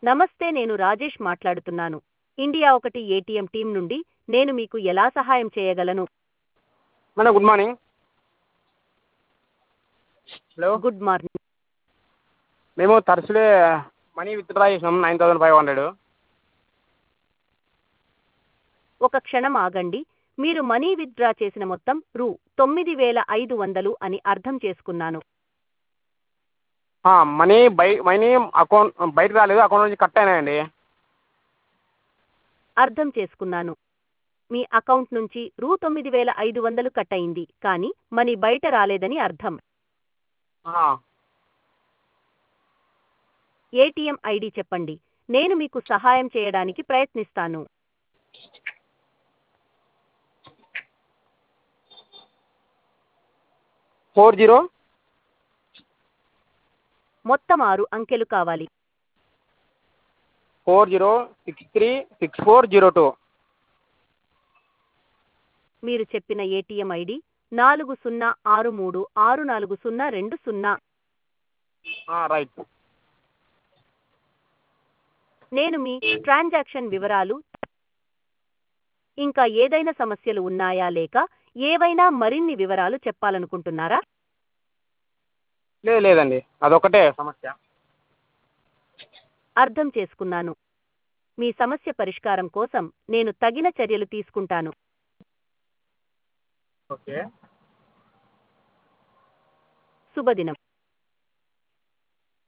నమస్తే నేను రాజేష్ మాట్లాడుతున్నాను ఇండియా ఒకటి ఏటీఎం టీం నుండి నేను మీకు ఎలా సహాయం చేయగలను madam good morning hello good morning మేము థర్స్డే మనీ విత్డ్రా చేసినాం నైన్ థౌసండ్ ఫైవ్ హండ్రెడ్ ఒక క్షణం ఆగండి మీరు మనీ విత్డ్రా చేసిన మొత్తం రూ తొమ్మిది వేల ఐదు వందలు అని అర్థం చేసుకున్నాను మనీ బై మనీ అకౌంట్ బయటకు రాలేదు అకౌంట్ నుంచి కట్ అయినాయండి అర్థం చేసుకున్నాను మీ అకౌంట్ నుంచి రూ తొమ్మిది వేల ఐదు వందలు కట్ అయింది కానీ మనీ బయట రాలేదని అర్థం ఏటీఎం ఐడి చెప్పండి నేను మీకు సహాయం చేయడానికి ప్రయత్నిస్తాను ఫోర్ జీరో మొత్తం ఆరు అంకెలు కావాలి four zero six three six four zero two మీరు చెప్పిన ఏటీఎం ఐడి నాలుగు సున్నా ఆరు మూడు ఆరు నాలుగు సున్నా రెండు సున్నా రైట్ నేను మీ ట్రాన్సాక్షన్ వివరాలు ఇంకా ఏదైనా సమస్యలు ఉన్నాయా లేక ఏవైనా మరిన్ని వివరాలు చెప్పాలనుకుంటున్నారా లేదు లేదండి అదొకటే సమస్య అర్థం చేసుకున్నాను మీ సమస్య పరిష్కారం కోసం నేను తగిన చర్యలు తీసుకుంటాను ఓకే శుభదినం